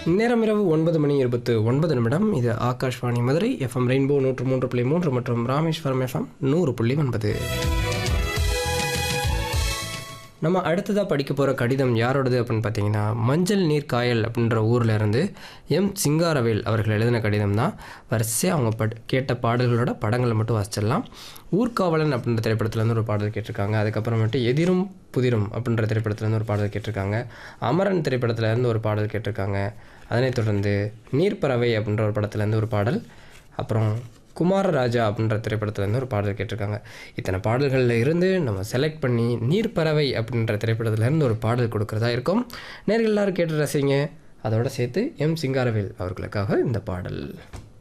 நேரம் இரவு ஒன்பது மணி இருபத்து ஒன்பது நிமிடம் இது ஆகாஷ்வாணி மதுரை எஃப்எம் ரெயின்போ நூற்று மூன்று புள்ளி மூன்று மற்றும் ராமேஸ்வரம் எஃப்எம் நூறு புள்ளி ஒன்பது நம்ம அடுத்ததாக படிக்க போகிற கடிதம் யாரோடது அப்படின்னு பார்த்தீங்கன்னா மஞ்சள் நீர் காயல் அப்படின்ற ஊரில் இருந்து எம் சிங்காரவேல் அவர்கள் எழுதின கடிதம் தான் வரிசையாக அவங்க பட் கேட்ட பாடல்களோட படங்களை மட்டும் வாசிச்சிடலாம் ஊர்காவலன் அப்படின்ற திரைப்படத்துலேருந்து ஒரு பாடல் கேட்டிருக்காங்க அதுக்கப்புறமேட்டு எதிரும் புதிரும் அப்படின்ற திரைப்படத்துலேருந்து ஒரு பாடல் கேட்டிருக்காங்க அமரன் திரைப்படத்துலேருந்து ஒரு பாடல் கேட்டிருக்காங்க அதனைத் தொடர்ந்து நீர்ப்பறவை அப்படின்ற ஒரு படத்துலேருந்து ஒரு பாடல் அப்புறம் குமாரராஜா அப்படின்ற திரைப்படத்துலேருந்து ஒரு பாடல் கேட்டிருக்காங்க இத்தனை பாடல்களில் இருந்து நம்ம செலக்ட் பண்ணி நீர்ப்பறவை அப்படின்ற திரைப்படத்துலேருந்து ஒரு பாடல் கொடுக்குறதா இருக்கும் நேர்கள் எல்லாரும் கேட்டு ரசிங்க அதோட சேர்த்து எம் சிங்காரவேல் அவர்களுக்காக இந்த பாடல்